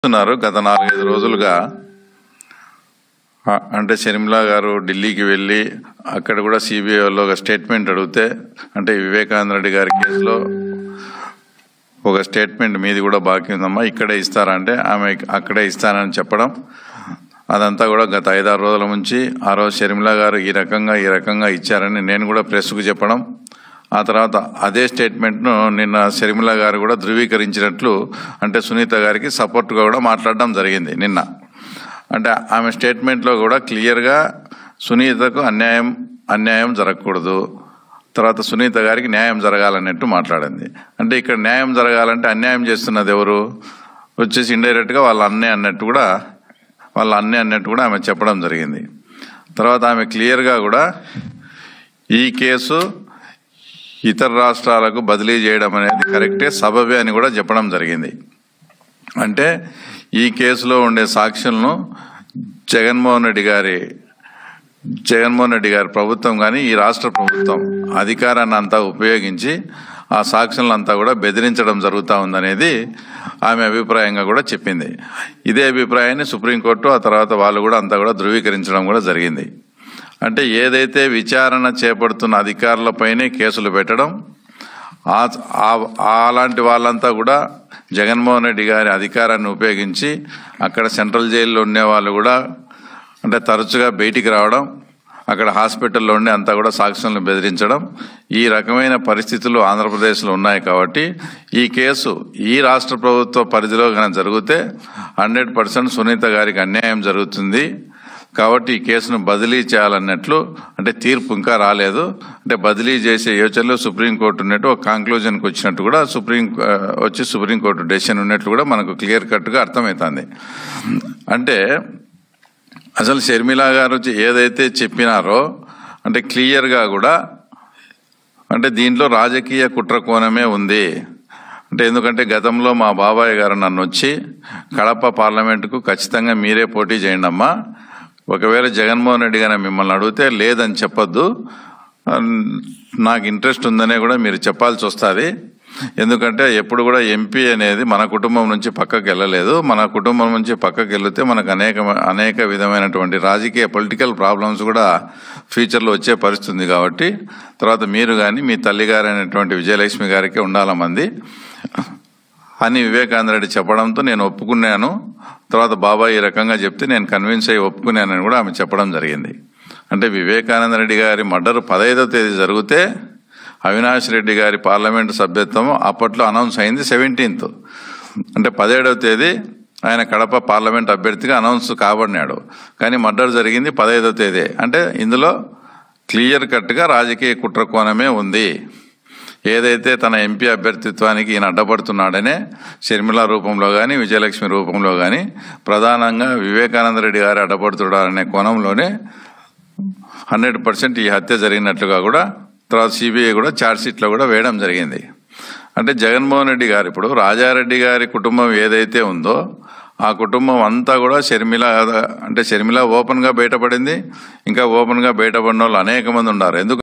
చూస్తున్నారు గత నాలుగైదు రోజులుగా ఆ, అంటే షర్మిలా గారు ఢిల్లీకి వెళ్ళి అక్కడ కూడా సిబిఐలో ఒక స్టేట్మెంట్ అడిగితే అంటే వివేకానంద రెడ్డి గారి కేసులో ఒక స్టేట్మెంట్ మీది కూడా బాకీ ఉందమ్మా ఇక్కడే ఇస్తారంటే ఆమె అక్కడే ఇస్తానని చెప్పడం అదంతా కూడా గత ఐదారు రోజుల నుంచి ఆ రోజు షర్మిలా గారు ఈ రకంగా ఈ రకంగా ఇచ్చారని నేను కూడా ప్రెస్కు చెప్పడం ఆ తర్వాత అదే స్టేట్మెంట్ను నిన్న షర్మిల గారు కూడా ధృవీకరించినట్లు అంటే సునీత గారికి సపోర్ట్గా కూడా మాట్లాడడం జరిగింది నిన్న అంటే ఆమె స్టేట్మెంట్లో కూడా క్లియర్గా సునీతకు అన్యాయం అన్యాయం జరగకూడదు తర్వాత సునీత గారికి న్యాయం జరగాలన్నట్టు మాట్లాడింది అంటే ఇక్కడ న్యాయం జరగాలంటే అన్యాయం చేస్తున్నది ఎవరు వచ్చేసి ఇండైరెక్ట్గా వాళ్ళ అన్నయ్య అన్నట్టు కూడా వాళ్ళ అన్నయ్య అన్నట్టు కూడా ఆమె చెప్పడం జరిగింది తర్వాత ఆమె క్లియర్గా కూడా ఈ కేసు ఇతర రాష్ట్రాలకు బదిలీ చేయడం అనేది కరెక్టే సబబే అని కూడా చెప్పడం జరిగింది అంటే ఈ కేసులో ఉండే సాక్షులను జగన్మోహన్ రెడ్డి గారి జగన్మోహన్ రెడ్డి గారి ప్రభుత్వం కానీ ఈ రాష్ట్ర ప్రభుత్వం అధికారాన్ని అంతా ఉపయోగించి ఆ సాక్షులంతా కూడా బెదిరించడం జరుగుతూ ఉందనేది ఆమె అభిప్రాయంగా కూడా చెప్పింది ఇదే అభిప్రాయాన్ని సుప్రీంకోర్టు ఆ తర్వాత వాళ్ళు కూడా అంతా కూడా ధృవీకరించడం కూడా జరిగింది అంటే ఏదైతే విచారణ చేపడుతున్న అధికారులపైనే కేసులు పెట్టడం ఆ- ఆ- అలాంటి వాళ్ళంతా కూడా జగన్మోహన్ రెడ్డి గారి అధికారాన్ని ఉపయోగించి అక్కడ సెంట్రల్ జైల్లో ఉండే వాళ్ళు కూడా అంటే తరచుగా బయటికి రావడం అక్కడ హాస్పిటల్లో ఉండి అంతా కూడా సాక్షులను బెదిరించడం ఈ రకమైన పరిస్థితులు ఆంధ్రప్రదేశ్లో ఉన్నాయి కాబట్టి ఈ కేసు ఈ రాష్ట్ర ప్రభుత్వ పరిధిలో కనుక జరిగితే హండ్రెడ్ పర్సెంట్ సునీత గారికి అన్యాయం జరుగుతుంది కాబట్టి ఈ కేసును బదిలీ చేయాలన్నట్లు అంటే తీర్పు ఇంకా రాలేదు అంటే బదిలీ చేసే యోచనలో సుప్రీంకోర్టు ఉన్నట్టు ఒక కంక్లూజన్కి వచ్చినట్టు కూడా సుప్రీం ఆ, వచ్చి సుప్రీంకోర్టు డెసిషన్ ఉన్నట్లు కూడా మనకు క్లియర్ కట్గా అర్థమవుతుంది అంటే అసలు షర్మిలా గారు ఏదైతే చెప్పినారో అంటే క్లియర్గా కూడా అంటే దీంట్లో రాజకీయ కుట్ర కోణమే ఉంది అంటే ఎందుకంటే గతంలో మా బాబాయ్ గారు నన్ను వచ్చి కడప పార్లమెంటుకు ఖచ్చితంగా మీరే పోటీ చేయండి అమ్మా ఒకవేళ జగన్మోహన్ రెడ్డి గారు మిమ్మల్ని అడిగితే లేదని చెప్పొద్దు ఆ, నాకు ఇంట్రెస్ట్ ఉందనే కూడా మీరు చెప్పాల్సి వస్తుంది ఎందుకంటే ఎప్పుడు కూడా ఎంపీ అనేది మన కుటుంబం నుంచి పక్కకు వెళ్ళలేదు మన కుటుంబం నుంచి పక్కకు వెళితే మనకు అనేక అనేక విధమైనటువంటి రాజకీయ పొలిటికల్ ప్రాబ్లమ్స్ కూడా ఫ్యూచర్లో వచ్చే పరిస్థితి ఉంది కాబట్టి తర్వాత మీరు కానీ మీ తల్లిగారు అయినటువంటి విజయలక్ష్మి గారికి ఉండాల మంది అని వివేకానంద రెడ్డి చెప్పడంతో నేను ఒప్పుకున్నాను తర్వాత బాబాయ్ ఈ రకంగా చెప్తే నేను కన్విన్స్ అయ్యి ఒప్పుకున్నానని కూడా ఆమె చెప్పడం జరిగింది అంటే వివేకానంద రెడ్డి గారి మర్డర్ పదహైదో తేదీ జరిగితే అవినాష్ రెడ్డి గారి పార్లమెంటు సభ్యత్వం అప్పట్లో అనౌన్స్ అయింది సెవెంటీన్త్ అంటే పదిహేడవ తేదీ ఆయన కడప పార్లమెంట్ అభ్యర్థిగా అనౌన్స్ కాబడినాడు కానీ మర్డర్ జరిగింది పదహైదో తేదీ అంటే ఇందులో క్లియర్ కట్గా రాజకీయ కుట్ర కోణమే ఉంది ఏదైతే తన ఎంపీ అభ్యర్థిత్వానికి ఈయన అడ్డపడుతున్నాడనే షర్మిల రూపంలో కానీ విజయలక్ష్మి రూపంలో కానీ ప్రధానంగా వివేకానంద రెడ్డి గారు అడ్డపడుతున్నాడనే కోణంలోనే హండ్రెడ్ పర్సెంట్ ఈ హత్య జరిగినట్లుగా కూడా తర్వాత సిబిఐ కూడా ఛార్జ్షీట్లో కూడా వేయడం జరిగింది అంటే జగన్మోహన్ రెడ్డి గారు ఇప్పుడు రాజారెడ్డి గారి కుటుంబం ఏదైతే ఉందో ఆ కుటుంబం అంతా కూడా షర్మిల అంటే షర్మిల ఓపెన్గా బయటపడింది ఇంకా ఓపెన్గా బయటపడిన వాళ్ళు అనేక మంది ఉన్నారు ఎందుకు